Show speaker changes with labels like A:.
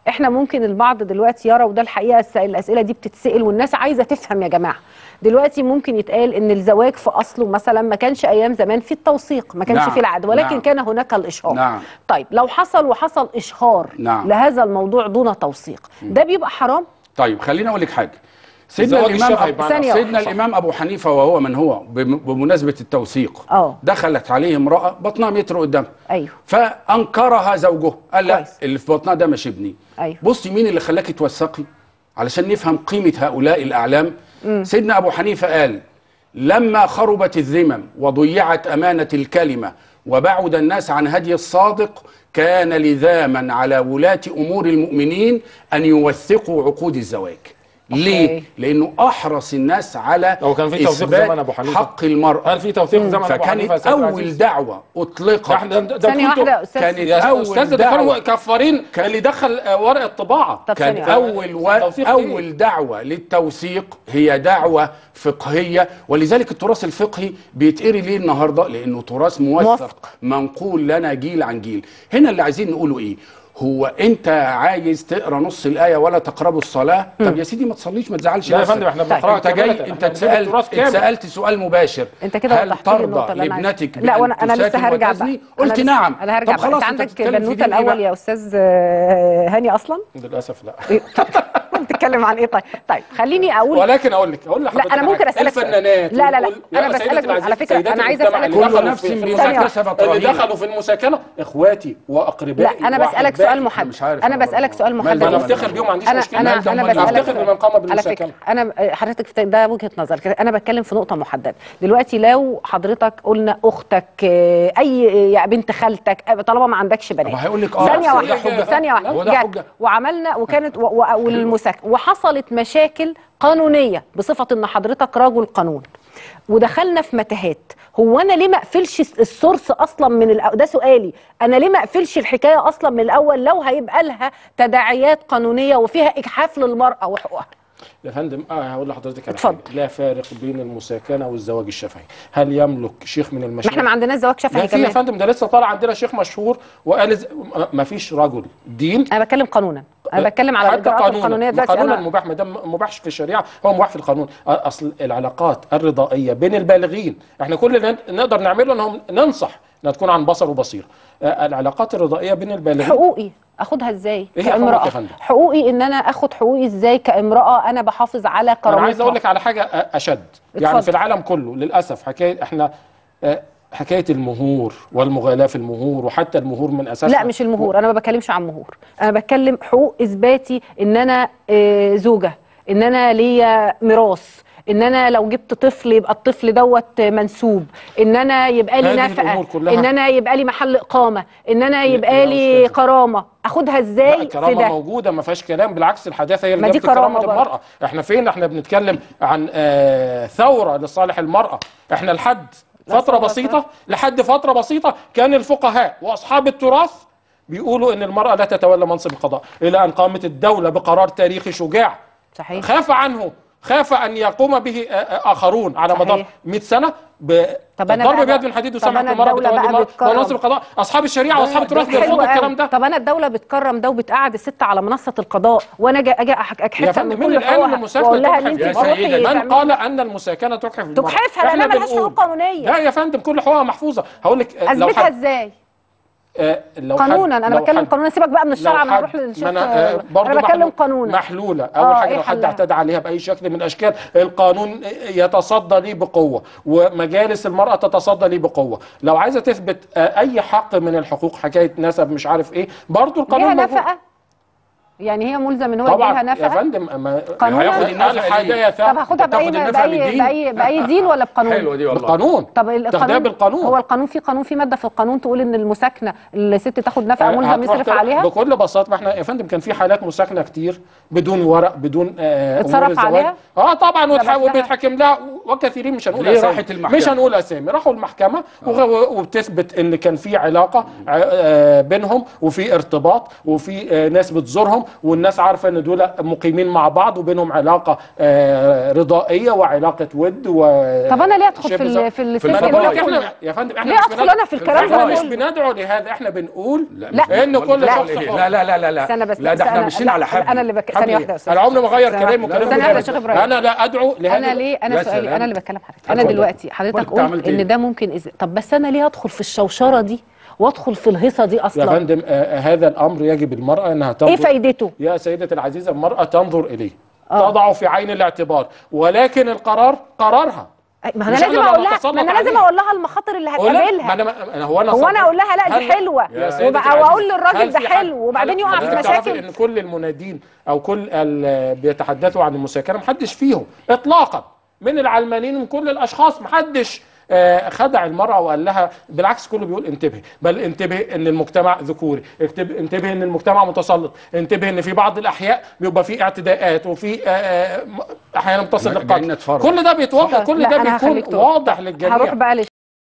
A: احنا ممكن البعض دلوقتي يرى وده الحقيقه الس- الاسئله دي بتتسال والناس عايزه تفهم يا جماعه دلوقتي ممكن يتقال ان الزواج في اصله مثلا ما كانش ايام زمان في التوثيق ما كانش
B: نعم،
A: في العقد ولكن
B: نعم.
A: كان هناك الاشهار
B: نعم.
A: طيب لو حصل وحصل اشهار
B: نعم.
A: لهذا الموضوع دون توثيق ده بيبقى حرام
B: طيب خليني اقول لك حاجه سيدنا
C: الزواج
B: الامام
C: الشرعي
B: أبو
C: بمعنى
A: ثانية
B: سيدنا
A: واحدة.
B: الامام ابو حنيفه وهو من هو بم- بمناسبه التوثيق
A: اه.
B: دخلت عليه امراه بطنها متر قدامها
A: ايوه
B: فانكرها زوجه قال لا
A: كويس.
B: اللي في بطنها ده مش ابني
A: أيوه.
B: بصي مين اللي خلاكي توثقي علشان نفهم قيمه هؤلاء الاعلام سيدنا ابو حنيفه قال لما خربت الذمم وضيعت امانه الكلمه وبعد الناس عن هدي الصادق كان لزاما على ولاة امور المؤمنين ان يوثقوا عقود الزواج ليه؟
A: أوكي.
B: لانه احرص الناس على
C: هو كان في توثيق
B: إثبات
C: زمن أبو حنيفة؟
B: حق المراه
C: هل في توثيق زمن ابو حنيفه يا
B: فكانت
C: سيد
B: اول
C: العزيز؟
B: دعوه اطلقت
C: ده احنا ده
A: ثانيه
C: كنتوا-
A: واحده يا استاذ
B: كانت
C: يا
B: أول
C: استاذ ده
B: دعوة.
C: كانوا كفارين اللي دخل آه، ورق الطباعه
A: طب
B: كان
A: ثانية واحدة.
B: اول و...
C: توثيق
B: اول دعوه للتوثيق هي دعوه فقهيه ولذلك التراث الفقهي بيتقري ليه النهارده لانه تراث موثق
A: موثق.
B: منقول لنا جيل عن جيل هنا اللي عايزين نقوله ايه هو انت عايز تقرا نص الايه ولا تقربوا الصلاه طب يا سيدي ما تصليش ما تزعلش
C: لا يا
B: نفسك.
C: فندم احنا
A: طيب.
C: بنقراها
B: انت جاي
C: كاملة.
B: انت
C: احنا بنجيب
B: اتسالت
C: التراث كامل.
B: اتسالت سؤال مباشر
A: انت كده
B: هل
A: وضحت لي
B: ترضى
A: النقطه اللي انا عايزة-
B: لابنتك
A: لا
B: بأن
A: وانا انا لسه
B: تساتم
A: هرجع
B: وتزني؟
A: بقى
B: قلت
A: أنا لسه-
B: نعم
A: انا هرجع
B: طب
A: بقى.
B: خلاص
A: انت عندك
B: بتتكلم في
A: بنوته
B: دين إيه
A: الاول
B: بقى؟
A: يا استاذ آه، هاني اصلا
C: للاسف لا
A: بتتكلم عن ايه طيب طيب خليني اقول
C: ولكن اقول لك اقول لحضرتك
A: لا انا ممكن
C: حاجة.
A: اسالك سؤال.
C: الفنانات
A: لا لا لا
C: وال-
A: انا
C: يا
A: بسالك
C: سيدتي العزيزة،
A: على فكره
C: سيداتي
A: انا عايزه
C: المجتمع
A: اسالك
C: اللي
B: كل
C: دخلوا
B: نفس
C: في- في
B: بما
C: المساكنة-
B: كسبت
C: اللي
B: رهينة.
C: دخلوا في المساكنه اخواتي واقربائي
A: لا انا بسالك
C: وأحبائي.
A: سؤال محدد
B: مش عارف
A: انا
B: أنا
A: بسالك
B: برضه.
A: سؤال
B: مال
A: محدد
B: ده
C: انا
B: ولا
C: افتخر
B: ده؟
C: بيهم ما عنديش
A: انا
C: مشكله
A: انا
B: مال ده
A: انا
B: ومال ده.
A: بسالك
C: افتخر بمن قام
A: على
C: بالمساكنه
A: فكره انا حضرتك في- ده وجهه نظر انا بتكلم في نقطه محدده دلوقتي لو حضرتك قلنا اختك آه، اي يا بنت خالتك آه، طالما ما عندكش بنات
B: طب هيقول لك اه
A: ثانيه
B: بس
A: واحده
B: ده حجة.
A: ثانيه
B: هو
A: واحده
B: ده
A: جت
B: حجة.
A: وعملنا وكانت و- و- والمساكنه وحصلت مشاكل قانونيه بصفه ان حضرتك رجل قانون ودخلنا في متاهات هو انا ليه ما اقفلش السورس اصلا من الأ... ده سؤالي انا ليه ما اقفلش الحكايه اصلا من الاول لو هيبقى لها تداعيات قانونيه وفيها اجحاف للمراه وحقوقها
C: يا فندم اه هقول لحضرتك على
A: اتفضل.
C: حاجه لا فارق بين المساكنه والزواج الشفهي هل يملك شيخ من
A: ما
C: المشايخ
A: احنا ما عندناش زواج شفهي
C: لا في يا
A: كمان
C: فندم ده لسه طالع عندنا شيخ مشهور وقال ز- ما فيش رجل دين
A: انا بتكلم قانونا انا بتكلم على
C: حتى
A: الاجراءات
C: قانونا
A: القانونيه
C: ما
A: دلوقتي
C: قانونا
A: انا
C: مباح ما دام مباح في الشريعه هو مباح في القانون أ- اصل العلاقات الرضائيه بين البالغين احنا كل اللي نقدر نعمله انهم ننصح انها تكون عن بصر وبصيره آه، العلاقات الرضائيه بين البالغين
A: حقوقي اخدها ازاي
C: إيه حقوقك
A: كامراه
C: يا فندم؟
A: حقوقي ان انا اخد حقوقي ازاي كامراه انا بحافظ على
C: انا
A: كرامتها
C: عايز اقول لك على حاجه أ- اشد يعني
A: اتفضل.
C: في العالم كله للاسف حكايه احنا آه، حكايه المهور والمغالاه في المهور وحتى المهور من اساسها
A: لا مش المهور انا ما بتكلمش عن مهور انا بتكلم حقوق اثباتي ان انا آه، زوجه ان انا ليا ميراث ان انا لو جبت طفل يبقى الطفل دوت منسوب ان انا يبقى لي
C: هذه
A: نفقه
C: الأمور كلها-
A: ان انا يبقى لي محل اقامه ان انا
C: يا-
A: يبقى
C: يا
A: لي
C: أستاذة.
A: كرامه اخدها
C: لا
A: ازاي في
C: الكرامه
A: ده
C: موجوده ما فيهاش كلام بالعكس الحداثه هي اللي
A: ما دي
C: جابت الكرامه
A: كرامة برضه.
C: للمراه احنا فين احنا بنتكلم عن آه ثوره لصالح المراه احنا لحد
A: لا
C: فتره
A: ثورة
C: بسيطه لحد فتره بسيطه كان الفقهاء واصحاب التراث بيقولوا ان المراه لا تتولى منصب القضاء الى ان قامت الدوله بقرار تاريخي شجاع
A: صحيح
C: خاف عنه خاف ان يقوم به آه، آه، اخرون على
A: صحيح.
C: مدار 100 سنه ب
A: طب أنا
C: ضرب
A: بقى-
C: بيد من حديد
A: طب
C: وسمعت
A: أنا
C: المراه
A: الدولة بقى
C: بتولي
A: بتكرم.
C: مناصب القضاء اصحاب الشريعه واصحاب التراث
A: حلو
C: بيرفضوا
A: قوي.
C: الكلام ده
A: طب انا الدوله بتكرم ده وبتقعد الست على منصه القضاء وانا اجي اجي أح-
C: يا
A: اجحفها
C: فندم
A: من
C: مين
A: كل
C: اللي قال ان
A: حقوقها
C: المساكنه
A: واقول لها ان
C: تجحف
A: انت
B: يا
C: المرأة؟
B: سيدة،
A: تروحي
C: من
A: تعملي-
C: قال ان المساكنه تجحف المرأة؟
A: تجحفها لانها
C: احنا
A: ملهاش حقوق
C: بنقول
A: قانونيه
C: لا يا فندم كل حقوقها محفوظه هقول لك آه، لو
A: اثبتها
C: حد
A: ازاي
C: آه، لو
A: قانونا
C: حد
A: انا
C: لو
A: بتكلم
C: حد-
A: قانونا سيبك بقى من الشرع
C: لو
A: انا هروح
C: حد-
A: للشيخ
C: ما انا آه، برضه
A: انا بتكلم
C: محلول-
A: قانونا
C: محلوله اول
A: آه،
C: حاجه
A: إيه
C: لو حد
A: حلها؟
C: اعتدى عليها باي شكل من الاشكال القانون يتصدى ليه بقوه ومجالس المراه تتصدى ليه بقوه لو عايزه تثبت آه، اي حق من الحقوق حكايه نسب مش عارف ايه برضه القانون
A: ليها
C: موجود.
A: نفقه يعني هي ملزم ان هو يديها
C: طبعا يا
A: نفقه
C: فندم ما
A: قانونا؟
B: هياخد النفقة
C: الحداية
B: دي.
A: طب هاخدها باي
B: تاخد النفقة
A: باي
B: بالدين؟
A: باي باي دين ولا بقانون
B: حلوه دي والله
C: بالقانون
A: طب
C: تاخدها
A: القانون
C: بالقانون
A: هو القانون في قانون في ماده في القانون تقول ان المساكنه الست تاخد نفقه ملزم
C: هتروح
A: يصرف
C: تروح-
A: عليها
C: بكل بساطه ما احنا يا فندم كان في حالات مساكنه كتير بدون ورق بدون آه
A: اتصرف
C: أمور الزواج.
A: عليها؟
C: اه طبعا وتح-
A: ثبت لها؟
C: وبيتحكم لها وكثيرين مش هنقول
B: ليه
C: اسامي
B: راحت المحكمة؟
C: مش هنقول اسامي راحوا المحكمه وغ- وبتثبت ان كان في علاقه ع- آه بينهم وفي ارتباط وفي آه ناس بتزورهم بينهم والناس عارفه ان دول مقيمين مع بعض وبينهم علاقه آه، رضائيه وعلاقه ود و
A: طب انا ليه ادخل في
C: شبه
A: ال-
C: زوج.
A: في
C: ما
A: السياسه
C: انا
A: دي
C: بقول لك
A: وأدخل-
C: احنا يا فندم احنا
A: ليه
C: مش
A: أدخل
C: بندعو-
A: أنا في الكلام ده
C: احنا
A: وأنا
C: مش
A: بقول؟
C: بندعو لهذا احنا بنقول
A: لا.
C: ان كل
B: لا
C: شخص
B: لا لا لا لا لا
A: استنى بس
B: لا ده احنا
A: استنى.
B: ماشيين على حبل
A: انا اللي بك...
C: حبل
A: ثانيه
C: إيه؟
A: واحده يا استاذ
C: انا عمري ما اغير
A: ثانية
C: كلامي
A: واحدة.
C: وكلام
A: ثانية واحدة يا
C: غير.
A: شيخ إبراهيم.
C: انا لا ادعو لهذا
A: انا ليه انا
B: يا
A: سؤالي
B: سلام.
A: انا اللي بتكلم حضرتك انا
B: اتفضل.
A: دلوقتي حضرتك
B: أنت عملت
A: قلت
B: إيه؟
A: ان ده ممكن إز... طب بس انا ليه ادخل في الشوشره دي وادخل في الهيصه دي
C: يا
A: اصلا
C: فندم آه، هذا الامر يجب المراه انها تنظر
A: ايه فايدته
C: يا سيدتي العزيزه المراه تنظر اليه تضعه في عين الاعتبار ولكن القرار قرارها
A: ما انا
C: مش
A: لازم
C: أنا
A: اقول
C: اللي
A: لها
C: أتسلط
A: ما انا لازم
C: عليه.
A: اقول لها المخاطر اللي
C: قول لها- ما
A: هتقابلها
C: انا ما أنا- هو انا
A: هو انا
C: صدق.
A: اقول لها لا دي
C: هل-
A: حلوه
C: يا سيدتي
A: وبقى
C: العزيزة،
A: واقول للراجل
C: هل
A: ده
C: في
A: حلو
C: حد-
A: وبعدين
C: هل-
A: يقع في
C: حضرتك تعرفي
A: مشاكل
C: ان كل المنادين او كل ال- بيتحدثوا عن المساكنه محدش فيهم اطلاقا من العلمانيين من كل الاشخاص محدش آه، خدع المرأة وقال لها بالعكس كله بيقول انتبه بل انتبه ان المجتمع ذكوري اكتب- انتبه ان المجتمع متسلط انتبه ان في بعض الاحياء بيبقى في اعتداءات وفي آه، آه، م- احيانا بتصل
B: جايين
C: للقتل
B: نتفرج.
C: كل ده بيتوقع
A: طيب،
C: كل
A: لا،
C: ده
A: أنا
C: بيكون
A: هخليك تقول.
C: واضح للجميع
A: هروح بقى